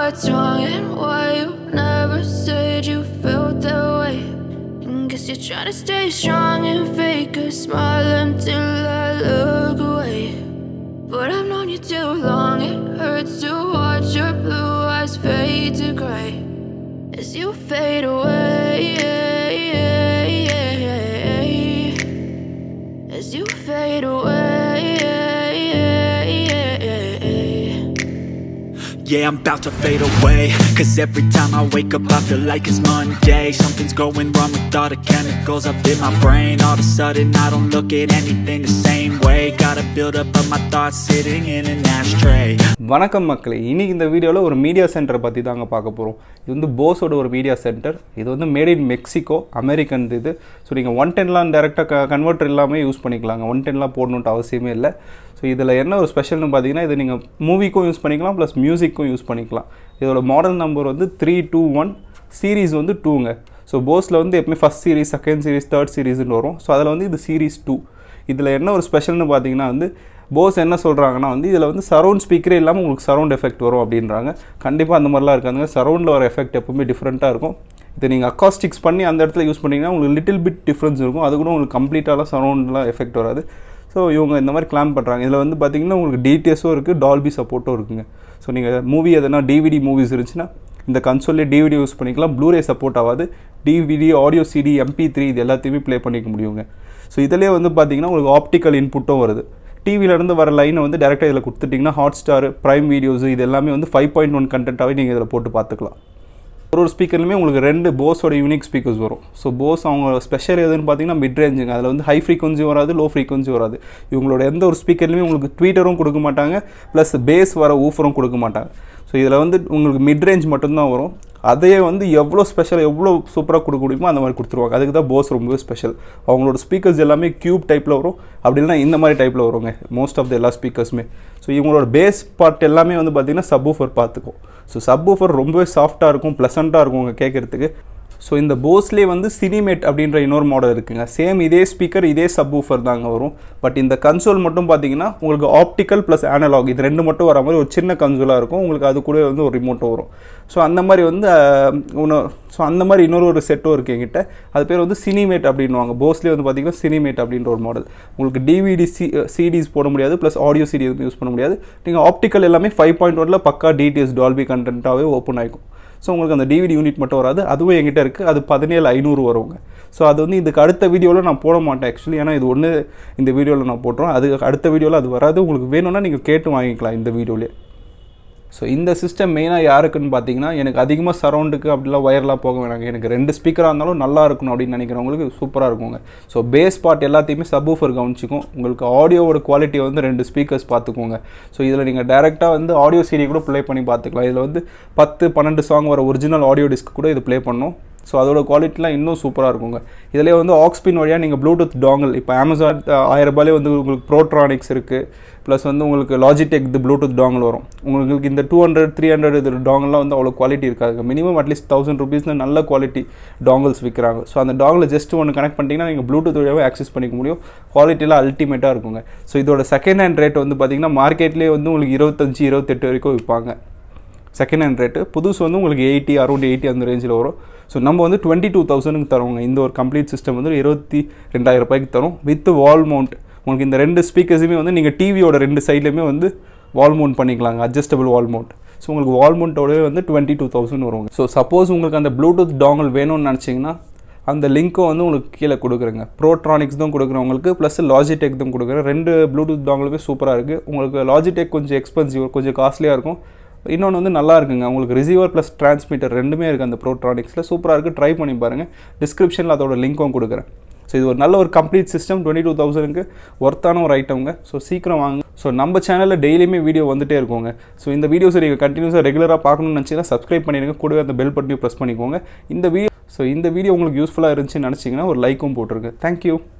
what's wrong and why you never said you felt that way. And guess you're trying to stay strong and fake a smile until I look away. But I've known you too long, it hurts to watch your blue eyes fade to gray as you fade away. As you fade away. Yeah, I'm about to fade away Cause every time I wake up I feel like it's Monday Something's going wrong with all the chemicals up in my brain All of a sudden I don't look at anything the same way Gotta build up of my thoughts sitting in an ashtray வணக்கம் மக்களே இன்னைக்கு இந்த வீடியோவில் ஒரு media சென்டரை பற்றி தாங்க பார்க்க போகிறோம் இது வந்து போஸோட ஒரு மீடியா சென்டர் இது வந்து மேட் இன் மெக்சிகோ அமெரிக்கன் இது ஸோ நீங்கள் ஒன் டென்லாம் டேரெக்டாக க கன்வெர்ட்டர் இல்லாமல் யூஸ் பண்ணிக்கலாங்க ஒன் டென்லாம் போடணுன்ட்டு அவசியமே இல்லை ஸோ இதில் என்ன ஒரு ஸ்பெஷல்னு பார்த்தீங்கன்னா இது நீங்கள் மூவிக்கும் யூஸ் பண்ணிக்கலாம் ப்ளஸ் மியூசிக்கும் யூஸ் பண்ணிக்கலாம் இதோட மாடல் நம்பர் வந்து த்ரீ டூ ஒன் சீரீஸ் வந்து டூங்க ஸோ போஸில் வந்து எப்பவுமே first series second series third சீரிஸ்னு வரும் ஸோ அதில் வந்து இது சீரிஸ் டூ இதில் என்ன ஒரு ஸ்பெஷல்னு பார்த்தீங்கன்னா வந்து போஸ் என்ன சொல்கிறாங்கன்னா வந்து இதில் வந்து சரௌண்ட் ஸ்பீக்கரே இல்லாமல் உங்களுக்கு சரௌண்ட் எஃபெக்ட் வரும் அப்படின்றாங்க கண்டிப்பாக அந்த மாதிரிலாம் இருக்காதுங்க சரௌண்டில் வர எஃபெக்ட் எப்பவுமே டிஃப்ரெண்ட்டாக இருக்கும் இதை நீங்கள் அக்காஸ்டிக்ஸ் பண்ணி அந்த இடத்துல யூஸ் பண்ணிங்கன்னா உங்களுக்கு லிட்டில் பிட் டிஃப்ரென்ஸ் இருக்கும் அது கூட உங்களுக்கு கம்ப்ளீட்டாலாம் சரௌண்ட்லாம் எஃபெக்ட் வராது ஸோ இவங்க இந்த மாதிரி கிளாம் பண்ணுறாங்க இதில் வந்து பார்த்தீங்கன்னா உங்களுக்கு டிடிஎஸும் இருக்குது டால்பி சப்போர்ட்டும் இருக்குங்க ஸோ நீங்கள் மூவி எதனா டிவிடி மூவிஸ் இருந்துச்சுன்னா இந்த கன்சோல்லே டிவிடி யூஸ் பண்ணிக்கலாம் ப்ளூரே சப்போர்ட் ஆகாது DVD audio CD MP three இது எல்லாத்தையுமே ப்ளே பண்ணிக்க முடியுங்க ஸோ இதிலே வந்து பார்த்தீங்கன்னா உங்களுக்கு ஆப்டிக்கல் இன்புட்டும் வருது டிவிலேருந்து வர லைனை வந்து டேரெக்டாக இதில் கொடுத்துட்டிங்கன்னா ஹாட் ஸ்டார் ப்ரைம் வீடியோஸ் இது எல்லாமே வந்து ஃபைவ் பாயிண்ட் ஒன் கண்டென்ட்டாகவே நீங்கள் இதில் போட்டு பார்த்துக்கலாம் ஒரு ஒரு ஸ்பீக்கர்லையுமே உங்களுக்கு ரெண்டு போஸோட யூனிக் ஸ்பீக்கர்ஸ் வரும் ஸோ போஸ் அவங்க ஸ்பெஷல் எதுன்னு பார்த்தீங்கன்னா மிட் ரேஞ்சுங்க அதில் வந்து ஹை ஃப்ரீக்வன்சி வராது லோ ஃப்ரீக்வன்சி வராது இவங்களோட எந்த ஒரு ஸ்பீக்கர்லையுமே உங்களுக்கு ட்வீட்டரும் கொடுக்க மாட்டாங்க ப்ளஸ் பேஸ் வர ஊஃபரும் கொடுக்க மாட்டாங்க ஸோ இதில் வந்து உங்களுக்கு மிட் ரேஞ்ச் மட்டும்தான் வரும் அதையே வந்து எவ்வளோ ஸ்பெஷல் எவ்வளோ சூப்பராக கொடுக்க முடியுமோ அந்த மாதிரி கொடுத்துருவாங்க அதுக்கு தான் போஸ் ரொம்பவே ஸ்பெஷல் அவங்களோட ஸ்பீக்கர்ஸ் எல்லாமே க்யூப் டைப்பில் வரும் அப்படி இல்லைனா இந்த மாதிரி டைப்பில் வருங்க மோஸ்ட் ஆஃப் த எல்லா ஸ்பீக்கர்ஸுமே ஸோ இவங்களோட பேஸ் பார்ட் எல்லாமே வந்து பார்த்திங்கன்னா சப் ஊஃபர் பார்த்துக்கும் ஸோ சப் ஊஃபர் ரொம்பவே சாஃப்ட்டாக இருக்கும் ப்ளசண்ட்டாக இருக்கும் உங்கள் கேட்குறதுக்கு ஸோ இந்த போஸ்லேயே வந்து சினிமேட் அப்படின்ற இன்னொரு மாடல் இருக்குங்க சேம் இதே ஸ்பீக்கர் இதே சப் ஊஃபர் தாங்க வரும் பட் இந்த கன்சோல் மட்டும் பார்த்தீங்கன்னா உங்களுக்கு ஆப்டிக்கல் ப்ளஸ் அனலாக் இது ரெண்டு மட்டும் வர மாதிரி ஒரு சின்ன கன்சோலாக இருக்கும் உங்களுக்கு அது கூட வந்து ஒரு ரிமோட்டும் வரும் ஸோ அந்த மாதிரி வந்து ஒன்று ஸோ அந்த மாதிரி இன்னொரு ஒரு செட்டும் இருக்குது என்கிட்ட அது பேர் வந்து சினிமேட் அப்படின்வாங்க போஸ்லேயே வந்து பார்த்தீங்கன்னா சினிமேட் அப்படின்ற ஒரு மாடல் உங்களுக்கு டிவிடி சி சிடிஸ் போட முடியாது ப்ளஸ் ஆடியோ சிடி எதுவும் யூஸ் பண்ண முடியாது நீங்கள் ஆப்டிக்கல் எல்லாமே ஃபைவ் பாயிண்ட் ஒனில் பக்கா டிடிஎஸ் டால்பி கண்டென்ட்டாகவே ஓப்பன் ஆகிக்கும் ஸோ உங்களுக்கு அந்த டிவிடி யூனிட் மட்டும் வராது அதுவும் என்கிட்ட இருக்குது அது பதினேழு ஐநூறு வருவாங்க ஸோ அது வந்து இதுக்கு அடுத்த வீடியோவில் நான் போட மாட்டேன் ஆக்சுவலி ஏன்னா இது ஒன்று இந்த வீடியோவில் நான் போட்டுருவேன் அது அடுத்த வீடியோவில் அது வராது உங்களுக்கு வேணும்னா நீங்கள் கேட்டு வாங்கிக்கலாம் இந்த வீடியோலேயே ஸோ இந்த சிஸ்டம் மெயினாக யாருக்குன்னு பார்த்தீங்கன்னா எனக்கு அதிகமாக சரௌண்டுக்கு அப்படிலாம் ஒயர்லாம் போக வேணாங்க எனக்கு ரெண்டு ஸ்பீக்கராக இருந்தாலும் நல்லா இருக்கணும் அப்படின்னு நினைக்கிறவங்களுக்கு சூப்பராக இருக்குங்க ஸோ பேஸ் பார்ட் எல்லாத்தையுமே சப்வூஃபர் கவனிச்சிக்கும் உங்களுக்கு ஆடியோவோட குவாலிட்டியை வந்து ரெண்டு ஸ்பீக்கர்ஸ் பார்த்துக்கோங்க ஸோ இதில் நீங்கள் டேரெக்டாக வந்து ஆடியோ சீடி கூட ப்ளே பண்ணி பார்த்துக்கலாம் இதில் வந்து பத்து பன்னெண்டு சாங் வர ஒரிஜினல் ஆடியோ டிஸ்க் கூட இது ப்ளே பண்ணும் ஸோ அதோட குவாலிட்டிலாம் இன்னும் சூப்பராக இருக்குங்க இதிலே வந்து ஆக்ஸ்பின் வழியாக நீங்கள் ப்ளூடூத் டாங்கல் இப்போ அமேசான் ஆயிரம் ரூபாயிலே வந்து உங்களுக்கு ப்ரோட்ரானிக்ஸ் இருக்குது ப்ளஸ் வந்து உங்களுக்கு லாஜிடெக் இது ப்ளூடூத் டாங்கல் வரும் உங்களுக்கு இந்த டூ ஹண்ட்ரட் த்ரீ ஹண்ட்ரட் இது டாங்கல்லாம் வந்து அவ்வளோ குவாலிட்டி இருக்காது மினிமம் அட்லீஸ்ட் தௌசண்ட் ருபீஸில் நல்ல குவாலிட்டி டாங்கல்ஸ் விற்கிறாங்க ஸோ அந்த டாங்கில் ஜஸ்ட் ஒன்று கனெக்ட் பண்ணிட்டீங்கன்னா நீங்கள் ப்ளூடூத் வழியாகவே ஆக்சஸ் பண்ணிக்க முடியும் குவாலிட்டிலாம் அல்டிமேட்டாக இருக்குங்க ஸோ இதோட செகண்ட் ஹேண்ட் ரேட் வந்து பார்த்திங்கன்னா மார்க்கெட்லேயே வந்து உங்களுக்கு இருபத்தஞ்சி இருபத்தெட்டு வரைக்கும் விற்பாங்க செகண்ட் ஹேண்ட் ரேட்டு புதுசு வந்து உங்களுக்கு எயிட்டி அரௌண்ட் எயிட்டி அந்த ரேஞ்சில் வரும் ஸோ நம்ம வந்து டுவெண்ட்டி டூ தௌசண்ட்க்கு தருவோங்க இந்த ஒரு கம்ப்ளீட் சிஸ்டம் வந்து இருபத்தி ரெண்டாயிரம் ரூபாய்க்கு தரும் வித் வால் மவுண்ட் உங்களுக்கு இந்த ரெண்டு ஸ்பீக்கர்ஸுமே வந்து நீங்கள் டிவியோட ரெண்டு சைட்லையுமே வந்து வால் மவுண்ட் பண்ணிக்கலாங்க அட்ஜஸ்டபிள் வால் மவுண்ட் ஸோ உங்களுக்கு வால் மவுண்ட்டோடவே வந்து டுவெண்ட்டி டூ தௌசண்ட் வருவாங்க ஸோ சப்போஸ் உங்களுக்கு அந்த ப்ளூடூத் டாங்கல் வேணும்னு நினச்சிங்கன்னா அந்த லிங்க்கும் வந்து உங்களுக்கு கீழே கொடுக்குறேங்க ப்ரோட்ரானிக்ஸ் தான் கொடுக்குறேன் உங்களுக்கு ப்ளஸ் லாஜிடெக் தான் கொடுக்குறேன் ரெண்டு ப்ளூடூத் டாங்கலுமே சூப்பராக இருக்குது உங்களுக்கு லாஜிடெக் கொஞ்சம் எக்ஸ்பென்சிவ் கொஞ்சம் காஸ்ட்லியாக இருக்கும் இன்னொன்று வந்து நல்லா இருக்குங்க உங்களுக்கு ரிசீவர் ப்ளஸ் டிரான்ஸ்மிட்டர் ரெண்டுமே இருக்குது அந்த ப்ரோட்ரானிக்ஸில் சூப்பராக இருக்குது ட்ரை பண்ணி பாருங்கள் டிஸ்கிரிப்ஷனில் அதோட லிங்க்கும் கொடுக்குறேன் ஸோ இது ஒரு நல்ல ஒரு கம்ப்ளீட் சிஸ்டம் டுவெண்ட்டி டூ தௌசண்ட்க்கு ஒர்த்தான ஒரு ஐட்டம்ங்க ஸோ சீக்கிரம் வாங்க ஸோ நம்ம சேனலில் டெய்லியுமே வீடியோ வந்துட்டே இருக்குங்க ஸோ இந்த வீடியோஸை நீங்கள் கண்டினியூஸாக ரெகுலராக பார்க்கணும்னு நினச்சிங்கன்னா சப்ஸ்கிரைப் பண்ணிடுங்க கூடவே அந்த பெல் பட்டனையும் ப்ரெஸ் பண்ணிக்கோங்க இந்த வீடியோ ஸோ இந்த வீடியோ உங்களுக்கு யூஸ்ஃபுல்லாக இருந்துச்சுன்னு நினச்சிங்கன்னா ஒரு லைக்கும் போட்டுருங்க தேங்க்யூ